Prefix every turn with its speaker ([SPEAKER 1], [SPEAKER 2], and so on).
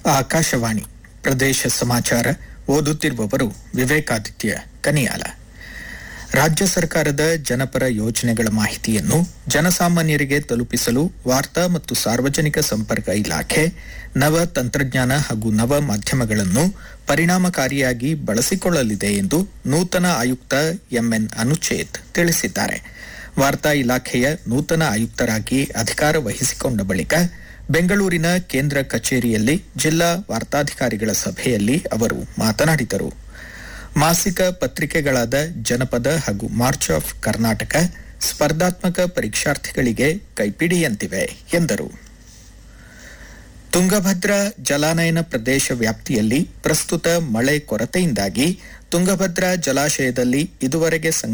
[SPEAKER 1] ಆಕಾಶವಾಣಿ ಪ್ರದೇಶ ಸಮಾಚಾರ ಓದುತ್ತಿರುವವರು ವಿವೇಕಾದಿತ್ಯ ಕನಿಯಾಲ ರಾಜ್ಯ ಸರ್ಕಾರದ ಜನಪರ ಯೋಜನೆಗಳ ಮಾಹಿತಿಯನ್ನು ಜನಸಾಮಾನ್ಯರಿಗೆ ತಲುಪಿಸಲು ವಾರ್ತಾ ಮತ್ತು ಸಾರ್ವಜನಿಕ ಸಂಪರ್ಕ ಇಲಾಖೆ ನವ ತಂತ್ರಜ್ಞಾನ ಹಾಗೂ ನವ ಮಾಧ್ಯಮಗಳನ್ನು ಪರಿಣಾಮಕಾರಿಯಾಗಿ ಬಳಸಿಕೊಳ್ಳಲಿದೆ ಎಂದು ನೂತನ ಆಯುಕ್ತ ಎಂಎನ್ ಅನುಚೇತ್ ತಿಳಿಸಿದ್ದಾರೆ ವಾರ್ತಾ ಇಲಾಖೆಯ ನೂತನ ಆಯುಕ್ತರಾಗಿ ಅಧಿಕಾರ ವಹಿಸಿಕೊಂಡ ಬಳಿಕ ಬೆಂಗಳೂರಿನ ಕೇಂದ್ರ ಕಚೇರಿಯಲ್ಲಿ ಜಿಲ್ಲಾ ವಾರ್ತಾಧಿಕಾರಿಗಳ ಸಭೆಯಲ್ಲಿ ಅವರು ಮಾತನಾಡಿದರು ಮಾಸಿಕ ಪತ್ರಿಕೆಗಳಾದ ಜನಪದ ಹಾಗೂ ಮಾರ್ಚ್ ಆಫ್ ಕರ್ನಾಟಕ ಸ್ಪರ್ಧಾತ್ಮಕ ಪರೀಕ್ಷಾರ್ಥಿಗಳಿಗೆ ಕೈಪಿಡಿಯಂತಿವೆ ಎಂದರು ತುಂಗಭದ್ರಾ ಜಲಾನಯನ ಪ್ರದೇಶ ವ್ಯಾಪ್ತಿಯಲ್ಲಿ ಪ್ರಸ್ತುತ ಮಳೆ ಕೊರತೆಯಿಂದಾಗಿ ತುಂಗಭದ್ರಾ ಜಲಾಶಯದಲ್ಲಿ ಇದುವರೆಗೆ ಸಂಗ್ರಹ